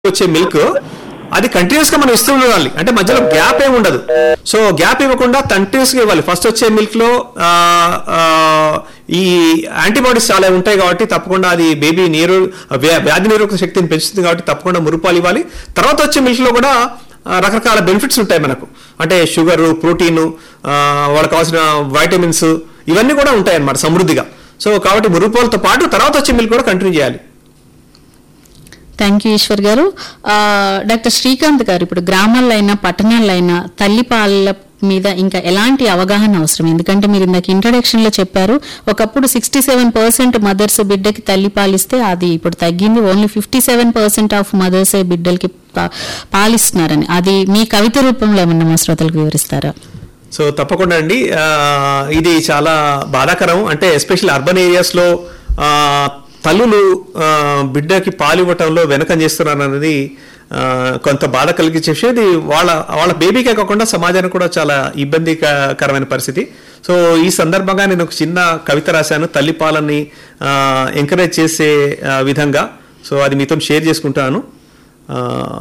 వచ్చే మిల్క్ అది కంటిన్యూస్ గా మనం ఇస్తూ ఉండాలి అంటే మధ్యలో గ్యాప్ ఏమి ఉండదు సో గ్యాప్ ఇవ్వకుండా కంటిన్యూస్ గా ఇవ్వాలి ఫస్ట్ వచ్చే మిల్క్ లో ఆ, ఆ, ఈ యాంటీబాడీస్ చాలా ఉంటాయి కాబట్టి తప్పకుండా అది బేబీ నీరు వ్యా- వ్యాధి నిరోధక శక్తిని పెంచుతుంది కాబట్టి తప్పకుండా మురుపాలు ఇవ్వాలి తర్వాత వచ్చే మిల్క్ లో కూడా ఆ, రకరకాల బెనిఫిట్స్ ఉంటాయి మనకు అంటే షుగర్ ప్రోటీన్ వాళ్ళకి కావాల్సిన వైటమిన్స్ ఇవన్నీ కూడా ఉంటాయి అన్నమాట సమృద్ధిగా సో కాబట్టి మురుపాలతో పాటు తర్వాత వచ్చే మిల్క్ కూడా కంటిన్యూ చేయాలి థ్యాంక్ యూ ఈశ్వర్ గారు ఆ, డాక్టర్ శ్రీకాంత్ గారు ఇప్పుడు గ్రామాల్లో అయినా పట్టణాల్లో అయినా తల్లిపాల మీద ఇంకా ఎలాంటి అవగాహన అవసరం ఎందుకంటే మీరు ఇందాక ఇంట్రడక్షన్ లో చెప్పారు ఒకప్పుడు సిక్స్టీ సెవెన్ పర్సెంట్ మదర్స్ బిడ్డకి తల్లి పాలిస్తే అది ఇప్పుడు తగ్గింది only fifty seven percent of mothers బిడ్డలకి పా- పాలిస్తున్నారని అది మీ కవిత రూపంలో ఏమన్నా మా శ్రోతలకు వివరిస్తారా సో తప్పకుండా అండి ఆ, ఇది చాలా బాధాకరం అంటే ఎస్పెషల్లీ అర్బన్ ఏరియాస్లో తల్లులు ఆ, బిడ్డకి పాలు ఇవ్వటంలో వెనకం చేస్తున్నారు అనేది ఆ, కొంత బాధ కలిగించే విషయం ఇది వాళ్ళ వాళ్ళ బేబీకే కాకుండా సమాజానికి కూడా చాలా ఇబ్బందికరమైన పరిస్థితి సో ఈ సందర్భంగా నేను ఒక చిన్న కవిత రాశాను తల్లి పాలని ఎంకరేజ్ చేసే ఆ, విధంగా సో అది మీతో షేర్ చేసుకుంటాను ఆ,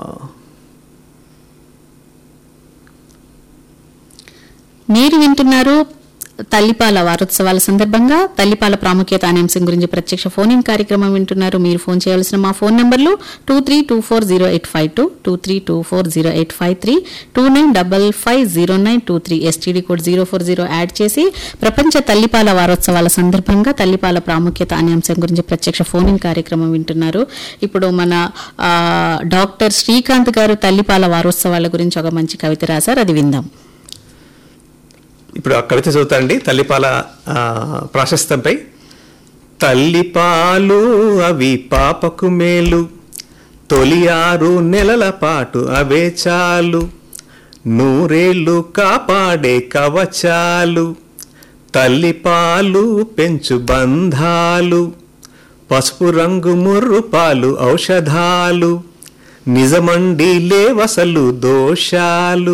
మీరు వింటున్నారు తల్లిపాల వారోత్సవాల సందర్భంగా తల్లిపాల ప్రాముఖ్యత అనే అంశం గురించి ప్రత్యక్ష ఫోన్ ఇన్ కార్యక్రమం వింటున్నారు మీరు ఫోన్ చేయాల్సిన మా ఫోన్ నంబర్లు two three two four zero eight five two two three two four zero eight five three two nine double five zero nine two three STD code zero four zero add చేసి ప్రపంచ తల్లిపాల వారోత్సవాల సందర్భంగా తల్లిపాల ప్రాముఖ్యత అనే అంశం గురించి ప్రత్యక్ష ఫోన్ ఇన్ కార్యక్రమం వింటున్నారు ఇప్పుడు మన ఆ, డాక్టర్ శ్రీకాంత్ గారు తల్లిపాల వారోత్సవాల గురించి ఒక మంచి కవిత రాశారు అది విందాం ఇప్పుడు ఆ కవిత చదువుతానండి తల్లిపాల ఆ, ప్రాశస్తంపై తల్లిపాలు అవి పాపకు మేలు తొలి ఆరు నెలల పాటు అవే చాలు నూరేళ్ళు కాపాడే కవచాలు తల్లిపాలు పెంచు బంధాలు పసుపు రంగు ముర్రు పాలు ఔషధాలు నిజమండి లేవసలు దోషాలు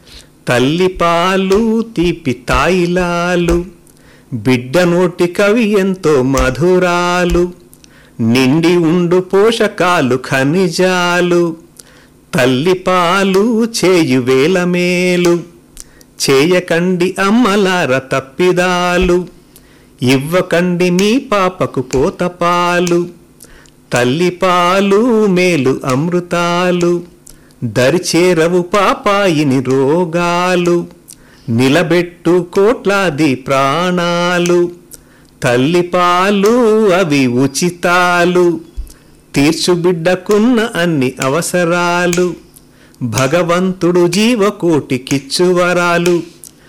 తల్లిపాలు తీపి తాయిలాలు బిడ్డ నోటి కవి ఎంతో మధురాలు నిండి ఉండు పోషకాలు ఖనిజాలు తల్లిపాలు చేయు వేల మేలు చేయకండి అమ్మలార తప్పిదాలు ఇవ్వకండి మీ పాపకు పోతపాలు తల్లిపాలు మేలు అమృతాలు దరిచేరవు పాపాయిని రోగాలు నిలబెట్టు కోట్లాది ప్రాణాలు తల్లిపాలు అవి ఉచితాలు తీర్చు బిడ్డకున్న అన్ని అవసరాలు భగవంతుడు జీవకోటికిచ్చువరాలు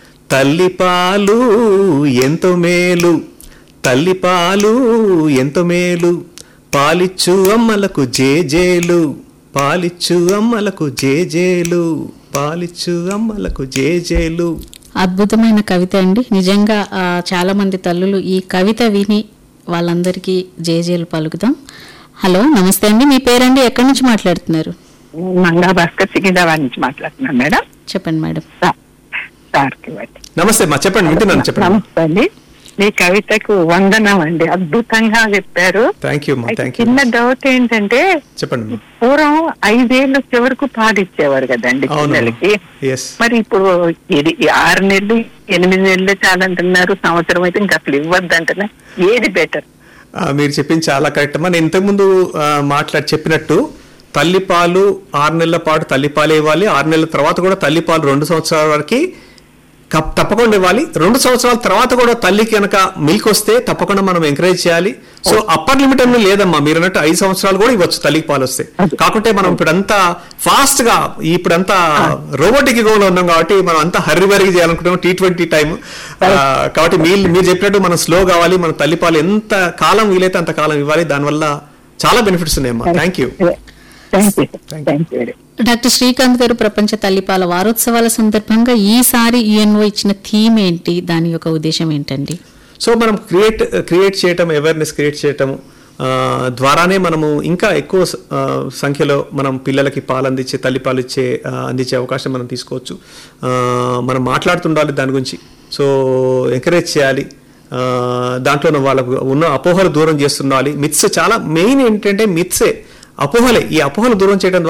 తల్లిపాలు ఎంతో మేలు తల్లిపాలు ఎంతో మేలు పాలిచ్చు అమ్మలకు జేజేలు పాలిచ్చు అమ్మలకు జేజేలు పాలిచ్చు అమ్మలకు జేజేలు అద్భుతమైన కవిత అండి నిజంగా ఆ, చాలా మంది తల్లులు ఈ కవిత విని వాళ్ళందరికీ జేజేలు పలుకుదాం హలో నమస్తే అండి మీ పేరండి ఎక్కడి నుంచి మాట్లాడుతున్నారు మంగా భాస్కర్ సికింద్రాబాద్ నుంచి మాట్లాడుతున్నాను మేడం చెప్పండి మేడం సార్ సార్కి బట్టి నమస్తే అమ్మా చెప్పండి వింటున్నాను చెప్పండి నమస్తే అండి మీ కవితకు వందనం అండి అద్భుతంగా చెప్పారు థ్యాంక్ యూ అమ్మా అయితే థ్యాంక్ యూ చిన్న డౌట్ ఏంటంటే చెప్పండి అమ్మా పూర్వం ఐదేళ్ళు చివరకు పాలిచ్చేవారు కదండి అవును పిల్లలకి ఎస్ మరి ఇప్పుడు ఇది ఈ ఆరు నెలలు ఎనిమిది నెలలు చాలంటున్నారు సంవత్సరం అయితే ఇంకా అసలు ఇవ్వద్దు అంటున్నారు ఏది బెటర్ ఆ, మీరు చెప్పింది చాలా కరెక్ట్ అమ్మా నేను ఇంతకుముందు ఆ, మాట్లాడి చెప్పినట్టు తల్లిపాలు ఆరు నెలల పాటు తల్లిపాలు ఇవ్వాలి ఆరు నెలల తర్వాత కూడా తల్లిపాలు రెండు సంవత్సరాల వరకు కప్- తప్పకుండా ఇవ్వాలి రెండు సంవత్సరాల తర్వాత కూడా తల్లికి కనుక మిల్క్ వస్తే తప్పకుండా మనం ఎంకరేజ్ చేయాలి సో అప్పర్ లిమిట్ అని లేదమ్మా మీరు అన్నట్టు ఐదు సంవత్సరాలు కూడా ఇవ్వచ్చు తల్లికి పాలు వస్తే కాకుంటే మనం ఇప్పుడంతా ఫాస్ట్ గా ఇప్పుడంతా రోబోటిక్ యుగంలో ఉన్నాం కాబట్టి మనం అంతా హర్రి బరిగి చేయాలనుకుంటాం టీ ట్వంటీ టైం కాబట్టి మీరు మీరు చెప్పినట్టు మనం స్లో కావాలి మన తల్లిపాలు ఎంత కాలం వీలైతే అంత కాలం ఇవ్వాలి దానివల్ల చాలా బెనిఫిట్స్ ఉన్నాయమ్మా thank you thank you thank you very doctor Srikanth garu ప్రపంచ తల్లిపాల వారోత్సవాల సందర్భంగా ఈసారి ఈఎన్ఓ ఇచ్చిన థీమ్ ఏంటి దాని యొక్క ఉద్దేశం ఏంటండి సో మనం క్రియేట్ క్రియేట్ చేయటం అవేర్నెస్ క్రియేట్ చేయటం ఆ, ద్వారానే మనము ఇంకా ఎక్కువ స- ఆ, సంఖ్యలో మనం పిల్లలకి పాలు అందించే తల్లిపాలు ఇచ్చే ఆ, అందించే అవకాశం మనం తీసుకోవచ్చు ఆ, మనం మాట్లాడుతుండాలి దాని గురించి సో ఎంకరేజ్ చేయాలి ఆ, దాంట్లో ఉన్న వాళ్ళకు ఉన్న అపోహలు దూరం చేస్తుండాలి మిత్స్ చాలా మెయిన్ ఏంటంటే మిత్సే అపోహలే ఈ అపోహలు దూరం చేయడం ద్వారా